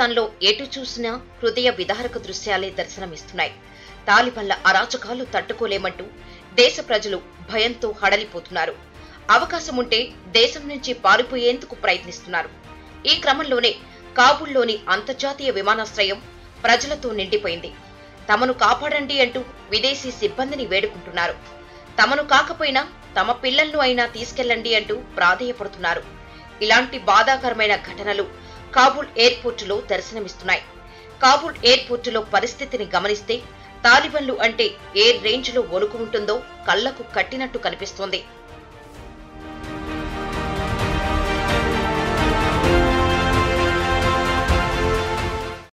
ఆఫ్ఘనిస్తాన్లో ఎటు చూసినా హృదయ విదారక దృశ్యాలే దర్శనమిస్తున్నాయి తాలిబన్ల అరాచకాలు తట్టుకోలేమంటూ దేశ ప్రజలు భయంతో హడలిపోతున్నారు అవకాశం ఉంటే దేశం నుంచి పారిపోయేందుకు ప్రయత్నిస్తున్నారు ఈ క్రమంలోనే కాబుల్లోని అంతర్జాతీయ విమానాశ్రయం ప్రజలతో నిండిపోయింది తమను కాపాడండి అంటూ విదేశీ సిబ్బందిని వేడుకుంటున్నారు తమను కాకపోయినా తమ పిల్లలను అయినా తీసుకెళ్లండి అంటూ ప్రాధేయపడుతున్నారు ఇలాంటి బాధాకరమైన ఘటనలు కాబూల్ ఎయిర్పోర్టులో దర్శనమిస్తున్నాయి కాబూల్ ఎయిర్పోర్టులో పరిస్థితిని గమనిస్తే తాలిబన్లు అంటే ఏ రేంజ్లో వణుకు ఉంటుందో కళ్లకు కట్టినట్టు కనిపిస్తోంది